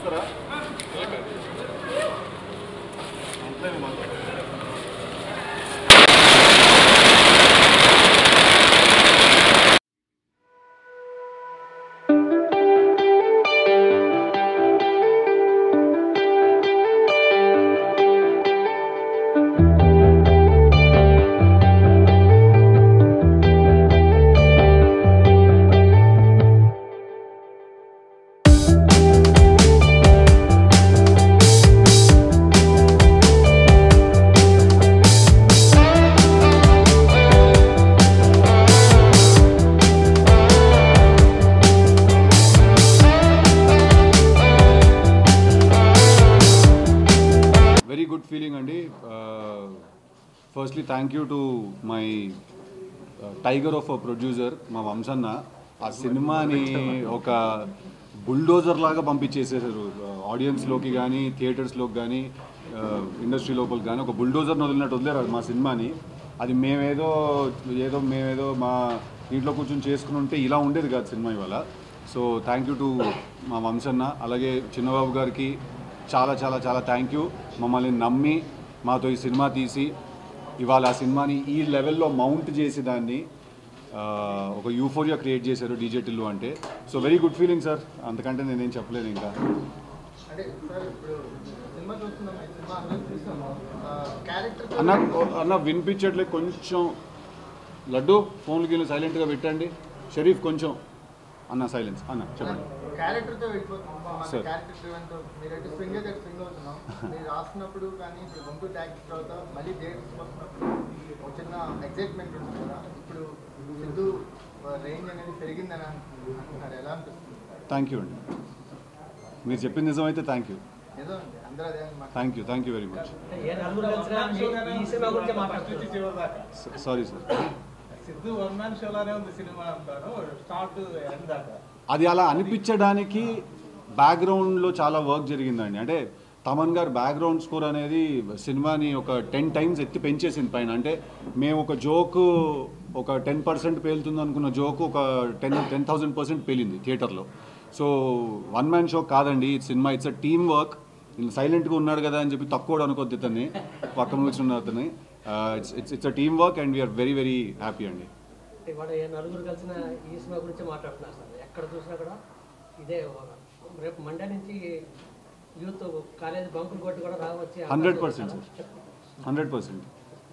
వస్తారా అంతలేదు మాకు. వెరీ గుడ్ ఫీలింగ్ అండి firstly thank you to my tiger of a producer మా వంశన్న ఆ సినిమాని ఒక బుల్డోజర్ లాగా పంపించేసేసారు ఆడియన్స్లోకి కానీ థియేటర్స్లోకి కానీ ఇండస్ట్రీ లోపలికి కానీ ఒక బుల్డోజర్ని వదిలినట్టు వదిలేరు అది మా సినిమాని అది మేమేదో ఏదో మేమేదో మా ఇంట్లో కూర్చొని చేసుకుని ఉంటే ఇలా ఉండేది కాదు సినిమా ఇవాళ సో థ్యాంక్ యూ టు మా వంశన్న అలాగే చిన్నబాబు గారికి చాలా చాలా చాలా థ్యాంక్ యూ మమ్మల్ని నమ్మి మాతో ఈ సినిమా తీసి ఇవాళ ఆ సినిమాని ఈ లెవెల్లో మౌంట్ చేసి దాన్ని ఆ, ఒక యూఫోరియా క్రియేట్ చేశారు డీజే టిల్లు అంటే so very good feeling sir అంతకంటే నేనేం చెప్పలేను ఇంకా అంటే సార్ ఇప్పుడు సినిమా చూస్తున్నాం ఈ సినిమా అందరం చూస్తాము క్యారెక్టర్ అన్న అన్న వినిపించట్లే కొంచెం లడ్డు ఫోన్లు గిన్నె సైలెంట్గా పెట్టండి షరీఫ్ కొంచెం అన్న సైలెన్స్ అన్న చెప్పండి క్యారెక్టర్ తో వెళ్ళిపోతున్నాం మన Sir. క్యారెక్టర్ డ్రివెన్ తో మీరైతే స్వింగ్ అయితే స్వింగ్ అవుతున్నాం మీరు రాస్తున్నప్పుడు కానీ ఇప్పుడు గుంటూరు ట్యాక్స్ తర్వాత మళ్ళీ డేట్స్ వస్తున్నప్పుడు ఒక చిన్న ఎగ్జైట్మెంట్ ఉంటుంది కదా ఇప్పుడు సిద్ధు రేంజ్ అనేది పెరిగిందని అంటున్నారు అంటున్నారు ఎలా అనిపిస్తుంది థ్యాంక్ యూ అండి మీరు చెప్పింది నిజమైతే థ్యాంక్ యూ ఏదో అండి అందరూ అదే అనమాట thank you thank you very much ఏ నలుగురు కలిసినా ఈ- ఈ సినిమా గురించి మాట్లాడుతున్నారు చివరిదాకా sorry sir Siddhu one man షోలానే ఉంది సినిమా అంటారు స్టార్ట్ ఎండ్ దాకా అది అలా అనిపించడానికి బ్యాక్గ్రౌండ్లో చాలా వర్క్ జరిగిందండి అంటే తమన్ గారు బ్యాక్గ్రౌండ్ స్కోర్ అనేది సినిమాని ఒక టెన్ టైమ్స్ ఎత్తి పెంచేసింది పైన అంటే మేము ఒక జోకు ఒక టెన్ పర్సెంట్ పేలుతుంది అనుకున్న జోకు ఒక టెన్ టెన్ థౌసండ్ పర్సెంట్ పేలింది థియేటర్లో సో వన్ మ్యాన్ షో కాదండి ఈ సినిమా ఇట్స్ అ టీమ్ వర్క్ సైలెంట్గా ఉన్నాడు కదా అని చెప్పి తక్కువ అనుకోద్ది ఇతన్ని పక్కన కూర్చున్న అతన్ని it's it's it's a team work and we're very very happy అండి ఇవాళ ఏ నలుగురు కలిసిన ఈ సినిమా గురించి మాట్లాడుతున్నారు సార్ ఎక్కడ చూసినా కూడా ఇదే ఒక- రేపు మండే నుంచి యూత్ కాలేజ్ బంకులు కొట్టి కూడా రావచ్చు hundred percent sir hundred percent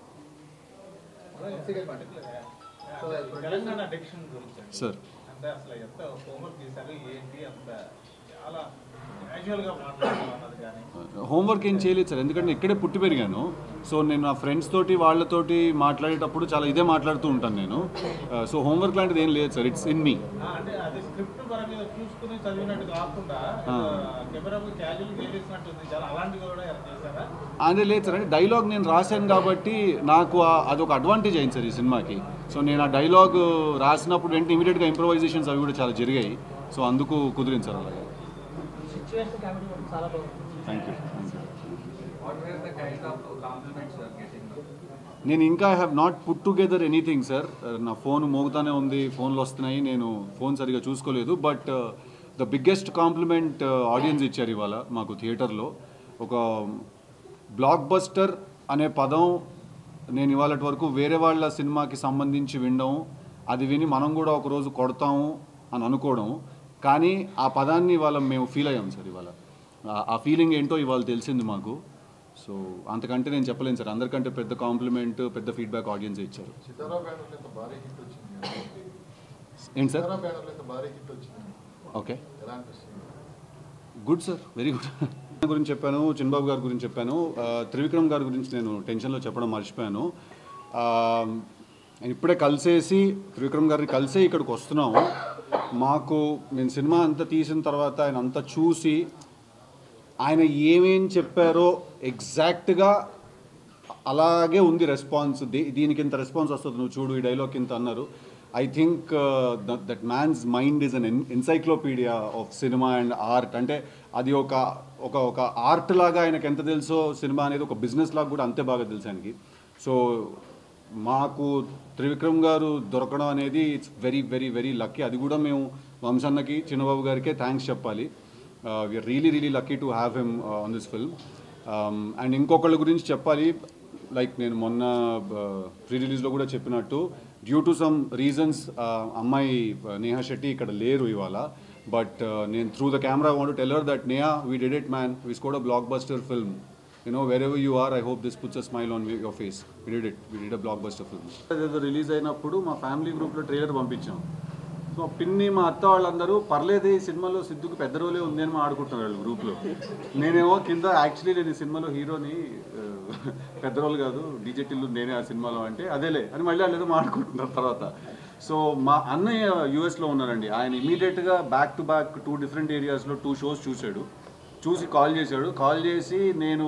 so ఇప్పుడు తెలంగాణ డిక్షన్ గురించి అండి. సార్ అంటే అసలు ఎంత హోంవర్క్ చేశారు ఏంటి అంత చాలా క్యాజువల్ గా మాట్లాడడం అన్నది కానీ హోంవర్క్ ఏం చేయలేదు సార్ ఎందుకంటే ఇక్కడే పుట్టి పెరిగాను సో నేను నా ఫ్రెండ్స్ తోటి వాళ్ళతోటి మాట్లాడేటప్పుడు చాలా ఇదే మాట్లాడుతూ ఉంటాను నేను సో హోంవర్క్ లాంటిది ఏం లేదు సార్ ఇట్స్ ఇన్ మీ ఆ, అంటే అది స్క్రిప్ట్ పరంగా చూసుకుని చదివినట్టు కాకుండా కెమెరా క్యాజువల్ చేసేసినట్టుంది చాలా అలాంటివి కూడా ఏమైనా చేశారా అంటే లేదు సార్ అంటే డైలాగ్ నేను రాశాను కాబట్టి నాకు ఆ- అదొక అడ్వాంటేజ్ అయింది సార్ ఈ సినిమాకి సో నేను ఆ డైలాగ్ రాసినప్పుడు వెంటనే ఇమీడియట్గా ఇంప్రవైజేషన్స్ అవి కూడా చాలా జరిగాయి సో అందుకు కుదిరింది సార్ అలాగే సిచ్యువేషన్ కామెడీ కూడా చాలా బాగుంది థ్యాంక్ యూ నేను ఇంకా I have not put together anything sir నా ఫోన్ మోగుతానే ఉంది ఫోన్లు వస్తున్నాయి నేను ఫోన్ సరిగా చూసుకోలేదు but the biggest compliment audience ఇచ్చారు ఇవాళ మాకు థియేటర్లో ఒక బ్లాక్ బస్టర్ అనే పదం నేను ఇవాళ వరకు వేరే వాళ్ళ సినిమాకి సంబంధించి వినడం అది విని మనం కూడా ఒకరోజు కొడతాము అని అనుకోవడం కానీ ఆ పదాన్ని ఇవాళ మేము ఫీల్ అయ్యాం సార్ ఇవాళ ఆ- ఆ ఫీలింగ్ ఏంటో ఇవాళ తెలిసింది మాకు సో అంతకంటే నేను చెప్పలేను సార్ అందరికంటే పెద్ద కాంప్లిమెంట్ పెద్ద ఫీడ్బ్యాక్ ఆడియన్స్ ఇచ్చారు సితారా బ్యానర్లో ఇంత భారీ హిట్ వచ్చింది ఏంటి సార్ సితారా బ్యానర్లో ఇంత భారీ హిట్ వచ్చింది ఓకే ఎలా అనిపిస్తుంది గుడ్ సార్ వెరీ గుడ్ గురించి చెప్పాను చిన్నబాబు గారి గురించి చెప్పాను ఆ, త్రివిక్రమ్ గారి గురించి నేను టెన్షన్లో చెప్పడం మర్చిపోయాను ఆ, ఇప్పుడే కలిసేసి త్రివిక్రమ్ గారిని కలిసే ఇక్కడికి వస్తున్నాము మాకు నేను సినిమా అంతా తీసిన తర్వాత ఆయన అంతా చూసి ఆయన ఏమేం చెప్పారో ఎగ్జాక్ట్గా అలాగే ఉంది రెస్పాన్స్ దీనికి ఇంత రెస్పాన్స్ వస్తుంది నువ్వు చూడు ఈ డైలాగ్ ఇంత అన్నారు I think that man's mind is an encyclopedia of cinema and art అంటే అది ఒక ఒక ఒక ఆర్ట్ లాగా ఆయనకు ఎంత తెలుసో సినిమా అనేది ఒక బిజినెస్ లాగా కూడా అంతే బాగా తెలుసు ఆయనకి సో మాకు త్రివిక్రమ్ గారు దొరకడం అనేది it's very very very lucky అది కూడా మేము వంశన్నకి చిన్నబాబు గారికే థ్యాంక్స్ చెప్పాలి we're really really lucky to have him on this film and ఇంకొకళ్ళ గురించి చెప్పాలి లైక్ నేను మొన్న ప్రీ రిలీజ్లో కూడా చెప్పినట్టు డ్యూ టు సమ్ రీజన్స్ అమ్మాయి నేహా శెట్టి ఇక్కడ లేరు ఇవాళ బట్ నేను through the camera want tell her that Neha we did it man we scored a blockbuster film you know wherever you are i hope this puts a smile on your face we did it we did a blockbuster film అదేదో release అయినప్పుడు మా family గ్రూప్లో trailer పంపించాం so పిన్ని మా అత్త వాళ్ళందరూ పర్లేదు ఈ సినిమాలో సిద్ధుకు పెద్ద రోలే ఉంది అని ఆడుకుంటున్నారు వాళ్ళు గ్రూప్లో నేనేమో కింద యాక్చువల్లీ నేను ఈ సినిమాలో హీరోని ఆ, పెద్ద రోల్ కాదు డీజే టిల్లు నేనే ఆ సినిమాలో అంటే అదేలే అని మళ్ళీ వాళ్ళు ఏదో మాట్లాడుకుంటున్నారు తర్వాత సో మా అన్నయ్య యూఎస్లో ఉన్నారండి ఆయన ఇమీడియట్గా back to back two different ఏరియాస్లో టూ షోస్ చూశాడు చూసి కాల్ చేశాడు కాల్ చేసి నేను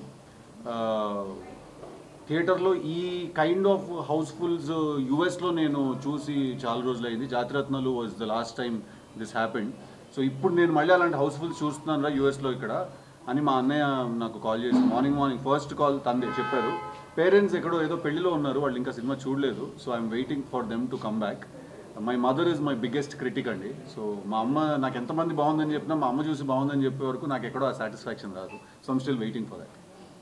ఆ, థియేటర్లో ఈ కైండ్ ఆఫ్ హౌస్ఫుల్స్ యూఎస్లో నేను చూసి చాలా రోజులైంది Jathiratnalu was the last time this happened so ఇప్పుడు నేను మళ్ళీ అలాంటి హౌస్ఫుల్స్ చూస్తున్నాను రా యూఎస్లో ఇక్కడ అని మా అన్నయ్య నాకు కాల్ చేసి మార్నింగ్ మార్నింగ్ ఫస్ట్ కాల్ తండ్రి చెప్పారు పేరెంట్స్ ఎక్కడో ఏదో పెళ్లిలో ఉన్నారు వాళ్ళు ఇంకా సినిమా చూడలేదు so I'm waiting for them to come back my mother is my biggest critic అండి సో మా అమ్మ నాకు ఎంతమంది బాగుందని చెప్పినా మా అమ్మ చూసి బాగుందని చెప్పే వరకు నాకు ఎక్కడో ఆ సాటిస్ఫాక్షన్ రాదు so I'm still waiting for that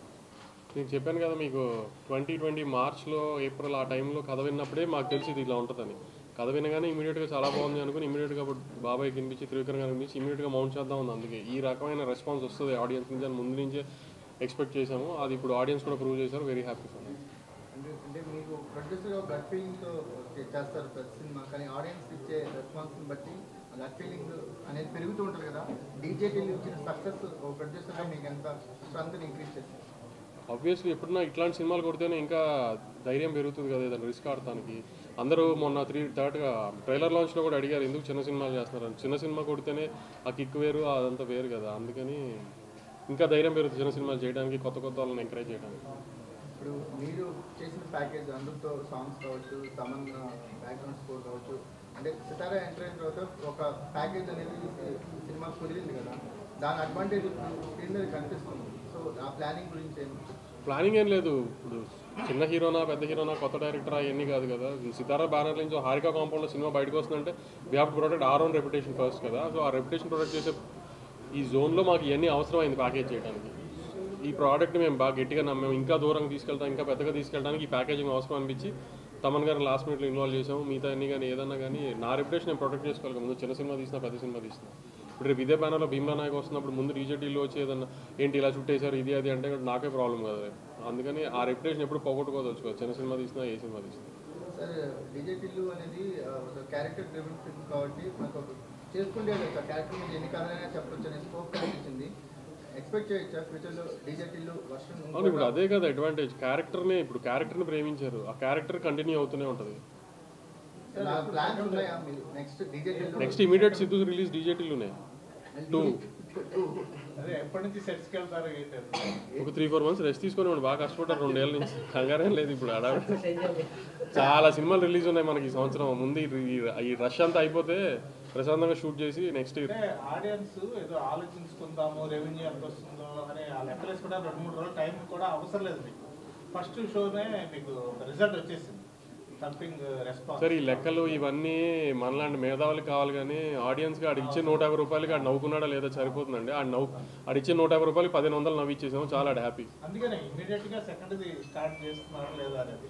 నేను చెప్పాను కదా మీకు ట్వంటీ ట్వంటీ మార్చ్లో ఏప్రిల్ ఆ టైంలో కథ విన్నప్పుడే మాకు తెలిసి ఇది ఇలా ఉంటుందని కథ వినగానే ఇమీడియట్గా చాలా బాగుంది అనుకుని ఇమీడియట్గా అప్పుడు బాబాయ్ కనిపించి త్రివిక్రమ్ గారు కనిపించి ఇమీడియట్గా మౌంట్ చేద్దాం ఉంది అందుకే ఈ రకమైన రెస్పాన్స్ వస్తుంది ఆడియన్స్ నుంచి అని ముందు నుంచే ఎక్స్పెక్ట్ చేశాము అది ఇప్పుడు ఆడియన్స్ కూడా ప్రూవ్ చేశారు వెరీ హ్యాపీ ఫర్ అంటే అంటే మీకు ప్రొడ్యూసర్గా గట్ ఫీలింగ్తో చేస్తారు ప్రతి సినిమా కానీ ఆడియన్స్ ఇచ్చే రెస్పాన్స్ని బట్టి గట్ ఫీలింగ్ అనేది పెరుగుతూ ఉంటుంది కదా డీజేటీలు ఇచ్చిన సక్సెస్ ఒక ప్రొడ్యూసర్గా మీకు ఎంత స్ట్రెంత్ ఇంక్రీజ్ చేస్తుంది ఆబ్వియస్లీ ఎప్పుడన్నా ఇట్లాంటి సినిమాలు కొడితేనే ఇంకా ధైర్యం పెరుగుతుంది కదా ఏదైనా రిస్క్ ఆడటానికి అందరూ మొన్న త్రీ థర్డ్గా ట్రైలర్ లాంచ్లో కూడా అడిగారు ఎందుకు చిన్న సినిమాలు చేస్తున్నారు చిన్న సినిమా కొడితేనే ఆ కిక్ వేరు అదంతా వేరు కదా అందుకని ఇంకా ధైర్యం పెరుగుతుంది చిన్న సినిమాలు చేయడానికి కొత్త కొత్త వాళ్ళని ఎంకరేజ్ చేయడానికి ఇప్పుడు మీరు చేసిన ప్యాకేజ్ అందరితో సాంగ్స్ కావచ్చు తమన్ బ్యాక్గ్రౌండ్ స్కోర్ కావచ్చు అంటే సితారా ఎంటర్ అయిన తర్వాత ఒక ప్యాకేజ్ అనేది సినిమా కుదిరింది కదా దాని అడ్వాంటేజ్ స్క్రీన్ మీద కనిపిస్తుంది సో ఆ ప్లానింగ్ గురించి ఏమి ప్లానింగ్ ఏం లేదు ఇప్పుడు చిన్న హీరోనా పెద్ద హీరోనా కొత్త డైరెక్టరా ఇవన్నీ కాదు కదా సితారా బ్యానర్ నుంచి హారికా కాంపౌండ్లో సినిమా బయటకు వస్తుందంటే we have to protect our own reputation first కదా సో ఆ రెప్యుటేషన్ ప్రొటెక్ట్ చేసే ఈ జోన్లో మాకు ఇవన్నీ అవసరమైంది ప్యాకేజ్ చేయడానికి ఈ ప్రోడక్ట్ మేము బాగా గట్టిగా నమ్మాము ఇంకా దూరంగా తీసుకెళ్తాం ఇంకా పెద్దగా తీసుకెళ్ళడానికి ఈ ప్యాకేజింగ్ అవసరం అనిపించి తమన్ గారిని లాస్ట్ మినిట్లో ఇన్వాల్వ్ చేసాము మిగతా అన్ని కానీ ఏదన్నా కానీ నా రెప్యుటేషన్ నేను ప్రొటెక్ట్ చేసుకోవాలి ముందు చిన్న సినిమా తీసినా పెద్ద సినిమా తీసినా ఇప్పుడు రేపు ఇదే బ్యానర్లో భీమ్లా నాయక్ వస్తున్నప్పుడు ముందు రీజెటీలో వచ్చి ఏదన్నా ఏంటి ఇలా చుట్టేశారు ఇది అది అంటే నాకే ప్రాబ్లం కదా రేపు. అందుకని ఆ రెప్యుటేషన్ ఎప్పుడు పోగొట్టుకోవచ్చు కదా చిన్న సినిమా తీసినా ఏ సినిమా తీసినా సార్ డిజెటిల్లు అనేది ఆ, ఒక క్యారెక్టర్ డ్రివెన్ ఫిల్మ్ కాబట్టి మనకు ఒక చేసుకుంటే ఒక క్యారెక్టర్ మీద ఎన్ని కథలైనా చెప్పొచ్చు అనే స్కోప్ కనిపించింది ఎక్స్పెక్ట్ చేయొచ్చా ఫ్యూచర్లో డిజెటిల్లు వర్షన్ అవును ఇప్పుడు అదే కదా అడ్వాంటేజ్ క్యారెక్టర్ని ఇప్పుడు క్యారెక్టర్ని ప్రేమించారు ఆ క్యారెక్టర్ కంటిన్యూ అవుతూనే ఉంటుంది ప్లాన్స్ ఉన్నాయా మీరు next DJ Tillu next immediate Siddhu release డీజేటీలునే టూ అదే ఎప్పటి నుంచి సెట్స్కి వెళ్తారో ఏంటి అది? ఒక త్రీ ఫోర్ మంత్స్ రెస్ట్ తీసుకొని మనం బాగా కష్టపడ్డారు రెండేళ్ళ నుంచి కంగారేం లేదు ఇప్పుడు అడావిడ ఎంజాయ్ చేయాలి చాలా సినిమాలు రిలీజ్ ఉన్నాయి మనకి ఈ సంవత్సరం ముందు ఈ- ఈ- ఈ రష్ అంతా అయిపోతే ప్రశాంతంగా షూట్ చేసి నెక్స్ట్ అంటే ఆడియన్స్ ఏదో ఆలోచించుకుందాము రెవెన్యూ ఎంత వస్తుందో అని ఆ లెక్కలేసి కూడా రెండు మూడు రోజులు టైం కూడా అవసరం లేదు మీకు ఫస్ట్ షోనే మీకు ఒక రిజల్ట్ వచ్చేసింది సంథింగ్ రెస్పాన్స్ సరే ఈ లెక్కలు ఇవన్నీ మనలాంటి మేధావులకు కావాలి కానీ ఆడియన్స్కి ఆడికి ఇచ్చే నూట యాభై రూపాయలకి ఆడు నవ్వుకున్నాడా లేదా సరిపోతుందండి ఆ నవ్వు ఆడు ఇచ్చే నూట యాభై రూపాయలకి పదిహేను వందలు నవ్వు ఇచ్చేసాము చాలా ఆడు హ్యాపీ అందుకనే ఇమీడియట్ గా సెకండ్ది స్టార్ట్ చేస్తున్నారు లేదా అనేది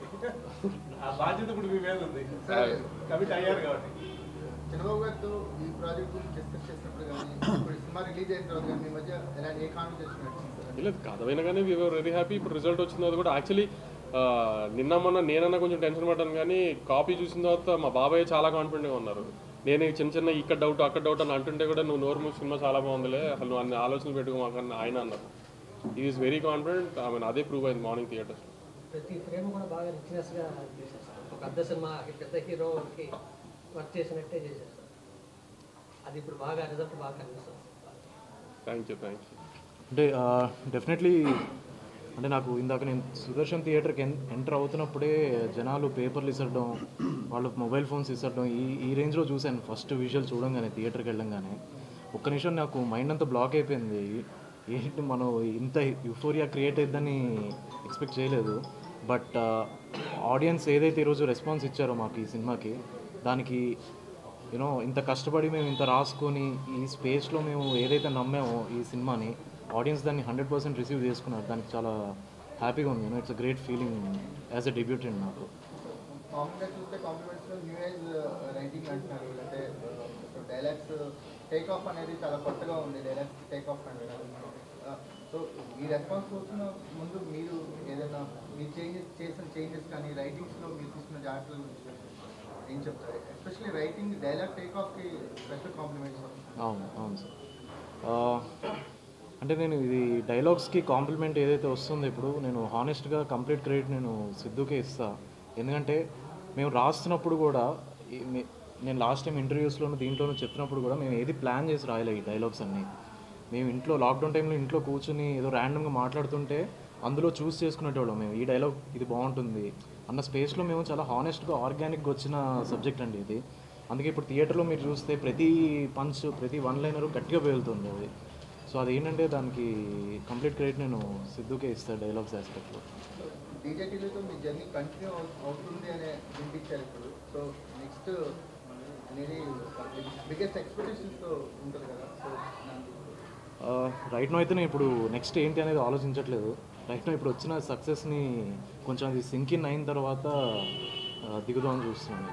ఆ బాధ్యత ఇప్పుడు మీ మీద ఉంది సార్ కమిట్ అయ్యారు కాబట్టి చంద్రబాబు గారితో ఈ ప్రాజెక్ట్ గురించి డిస్కస్ చేసినప్పుడు కానీ ఇప్పుడు ఈ సినిమా రిలీజ్ అయిన తర్వాత కానీ మీ మధ్య ఎలాంటి ఏ కాన్వర్సేషన్ నడిచింది సార్ లేదు కథ వినగానే వీఆర్ వెరీ హ్యాపీ ఇప్పుడు రిజల్ట్ వచ్చిన తర్వాత కూడా యాక్చువల్లీ నిన్న మొన్న నేనన్నా కొంచెం టెన్షన్ పడ్డాను కానీ కాపీ చూసిన తర్వాత మా బాబాయ్ చాలా కాన్ఫిడెంట్గా ఉన్నారు నేను ఈ చిన్న చిన్న ఇక్కడ డౌట్ అక్కడ డౌట్ అని అంటుంటే కూడా నువ్వు నోరు మూసి సినిమా చాలా బాగుందిలే అసలు నువ్వు అన్ని ఆలోచనలు పెట్టుకో మాకు అని ఆయన అన్నారు is very confident I mean అదే ప్రూవ్ అయింది మార్నింగ్ థియేటర్స్ ప్రతి ఫ్రేమ్ కూడా బాగా రిచ్నెస్గా చేశారు సార్ ఒక పెద్ద సినిమా పెద్ద హీరోకి వర్క్ చేసినట్టే చేశారు సార్ అది ఇప్పుడు బాగా రిజల్ట్ బాగా కనిపిస్తుంది sir thank you thank you అంటే డెఫినెట్లీ అంటే నాకు ఇందాక నేను సుదర్శన్ థియేటర్కి ఎన్ ఎంటర్ అవుతున్నప్పుడే జనాలు పేపర్లు ఇసరడం వాళ్ళు మొబైల్ ఫోన్స్ ఇసరడం ఈ ఈ రేంజ్లో చూశాను ఫస్ట్ విజువల్ చూడంగానే థియేటర్కి వెళ్ళంగానే ఒక్క నిమిషం నాకు మైండ్ అంతా బ్లాక్ అయిపోయింది ఏంటి మనం ఇంత యుఫోరియా క్రియేట్ అయిద్దని ఎక్స్పెక్ట్ చేయలేదు బట్ ఆడియన్స్ ఏదైతే ఈరోజు రెస్పాన్స్ ఇచ్చారో మాకు ఈ సినిమాకి దానికి యూనో ఇంత కష్టపడి మేము ఇంత రాసుకొని ఈ స్పేస్లో మేము ఏదైతే నమ్మామో ఈ సినిమాని ఆడియన్స్ దాన్ని హండ్రెడ్ పర్సెంట్ రిసీవ్ చేసుకున్నారు దానికి చాలా హ్యాపీగా ఉంది you know it's a great feeling as a debutante నాకు కాంప్లిమెంట్స్ చూస్తే కాంప్లిమెంట్స్ న్యూ ఏజ్ రైటింగ్ అంటున్నారు లేకపోతే డైలాగ్స్ టేక్ ఆఫ్ అనేది చాలా కొత్తగా ఉంది డైలాగ్స్ టేక్ ఆఫ్ అంటున్నారు సో ఈ రెస్పాన్స్ చూసిన ముందు మీరు ఏదైనా మీరు చేంజెస్ చేసిన చేంజెస్ కానీ రైటింగ్స్లో మీరు తీసుకున్న జాగ్రత్తల గురించి ఏం చెప్తారు ఎస్పెషల్లీ రైటింగ్ డైలాగ్ టేక్ ఆఫ్కి స్పెషల్ కాంప్లిమెంట్స్ అవును అవును సార్ ఆ, అంటే నేను ఇది డైలాగ్స్కి కాంప్లిమెంట్ ఏదైతే వస్తుందో ఇప్పుడు నేను హానెస్ట్గా కంప్లీట్ క్రెడిట్ నేను సిద్ధుకే ఇస్తా ఎందుకంటే మేము రాస్తున్నప్పుడు కూడా ఈ మే- నేను లాస్ట్ టైం ఇంటర్వ్యూస్లోనూ దీంట్లోనూ చెప్తున్నప్పుడు కూడా మేము ఏది ప్లాన్ చేసి రాయలే ఈ డైలాగ్స్ అన్నీ మేము ఇంట్లో లాక్డౌన్ టైంలో ఇంట్లో కూర్చుని ఏదో ర్యాండమ్గా మాట్లాడుతుంటే అందులో చూస్ చేసుకునేటోళ్ళం మేము ఈ డైలాగ్ ఇది బాగుంటుంది అన్న స్పేస్లో మేము చాలా హానెస్ట్గా ఆర్గానిక్గా వచ్చిన సబ్జెక్ట్ అండి ఇది అందుకే ఇప్పుడు థియేటర్లో మీరు చూస్తే ప్రతి పంచ్ ప్రతి వన్ లైనర్ గట్టిగా పేలుతుంది అది సో అదేంటంటే దానికి కంప్లీట్ క్రెడిట్ నేను సిద్ధుకే ఇస్తాను డైలాగ్స్ ఆస్పెక్ట్లో డీజేటీలతో మీ జర్నీ కంటిన్యూ అవుతుంది అనే వినిపించారు ఇప్పుడు సో నెక్స్ట్ అనేది బిగ్గెస్ట్ ఎక్స్పెక్టేషన్స్తో ఉంటుంది కదా సో రైట్ నో అయితే నేను ఇప్పుడు నెక్స్ట్ ఏంటి అనేది ఆలోచించట్లేదు రైట్ నో ఇప్పుడు వచ్చిన సక్సెస్ని కొంచెం అది సింక్ ఇన్ అయిన తర్వాత ఆ, దిగుదామని చూస్తున్నాను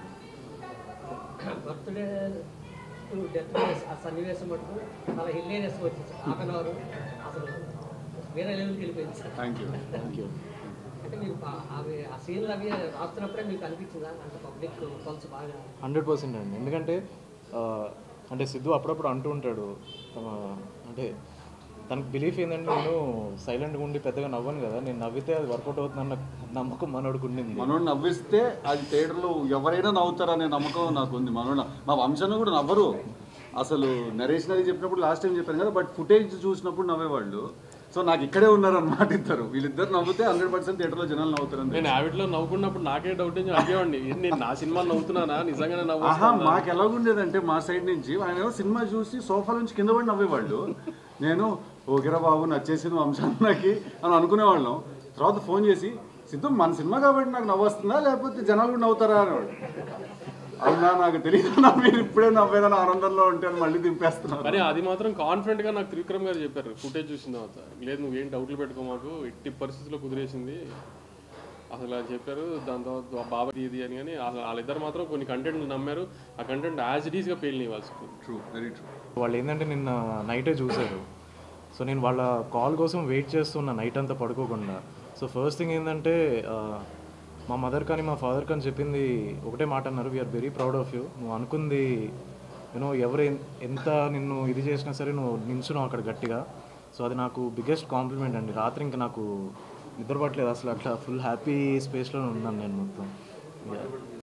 బర్త్డే టు డెత్ ఆ సన్నివేశం మటుకు చాలా హిల్లేరియస్ వచ్చింది సార్ హాఫ్ అన్ అవర్ అసలు వేరే లెవెల్కి వెళ్ళిపోయింది sir thank you thank you అంటే మీరు ఆ- అవి ఆ సీన్లు అవి రాస్తున్నప్పుడే మీకు అనిపించిందా అంటే పబ్లిక్ పల్స్ బాగా హండ్రెడ్ పర్సెంట్ అండి ఎందుకంటే ఆ, అంటే సిద్ధు అప్పుడప్పుడు అంటూ ఉంటాడు తమ అంటే తనకు బిలీఫ్ ఏంటంటే నేను సైలెంట్గా ఉండి పెద్దగా నవ్వను కదా నేను నవ్వితే అది వర్కౌట్ అవుతుందన్న నమ్మకం మనోడికి ఉండింది మనోడు నవ్విస్తే అది థియేటర్లో ఎవరైనా నవ్వుతారనే నమ్మకం నాకు ఉంది మనోడు మా వంశంలో కూడా నవ్వరు అసలు నరేషన్ అది చెప్పినప్పుడు లాస్ట్ టైం చెప్పాను కదా బట్ ఫుటేజ్ చూసినప్పుడు నవ్వేవాళ్ళు సో నాకు ఇక్కడే ఉన్నారన్నమాట ఇద్దరు వీళ్ళిద్దరు నవ్వుతే హండ్రెడ్ పర్సెంట్ థియేటర్లో జనాలు నవ్వుతారని నేను హ్యాబిట్లో నవ్వుకున్నప్పుడు నాకే డౌట్ నుంచి అడిగేవాడిని ఏంటి నేను నా సినిమా నవ్వుతున్నానా నిజంగానే నవ్వు ఆహా మాకు ఎలాగుండేదంటే మా సైడ్ నుంచి ఆయన ఏమో సినిమా చూసి సోఫా నుంచి కింద పడి నవ్వేవాళ్ళు నేను ఓకేరా బాబు నచ్చేసింది వంశాన్నకి అని అనుకునేవాళ్ళం తర్వాత ఫోన్ చేసి సిద్ధు మన సినిమా కాబట్టి నాకు నవ్వొస్తుందా లేకపోతే జనాలు కూడా నవ్వుతారా అనేవాడు అవునా నాకు తెలియదు నా మీరు ఇప్పుడే నవ్వేదని ఆనందంలో ఉంటే అని మళ్ళీ దింపేస్తున్నారు కానీ అది మాత్రం కాన్ఫిడెంట్ గా నాకు త్రివిక్రమ్ గారు చెప్పారు ఫుటేజ్ చూసిన తర్వాత లేదు నువ్వేం డౌట్లు పెట్టుకో మాకు ఎట్టి పరిస్థితుల్లో కుదిరేసింది అసలు అని చెప్పారు దాని తర్వాత బాబా ఇది అని కానీ అసలు వాళ్ళిద్దరు మాత్రం కొన్ని కంటెంట్ నమ్మారు ఆ కంటెంట్ యాజ్ ఇట్ ఈస్గా పేలినాయి వాళ్ళు ట్రూ వెరీ ట్రూ వాళ్ళు ఏంటంటే నిన్న నైటే చూశారు సో నేను వాళ్ళ కాల్ కోసం వెయిట్ చేస్తున్నా నైట్ అంతా పడుకోకుండా సో ఫస్ట్ థింగ్ ఏంటంటే ఆ, మా మదర్ కానీ మా ఫాదర్ కానీ చెప్పింది ఒకటే మాట అన్నారు we are very proud of you నువ్వు అనుకుంది యూనో ఎవరు ఎన్- ఎంత నిన్ను ఇది చేసినా సరే నువ్వు నించున్నావు అక్కడ గట్టిగా సో అది నాకు బిగ్గెస్ట్ కాంప్లిమెంట్ అండి రాత్రి ఇంకా నాకు నిద్ర పట్టలేదు అసలు అట్లా ఫుల్ హ్యాపీ స్పేస్లో ఉన్నాను నేను మొత్తం Yeah.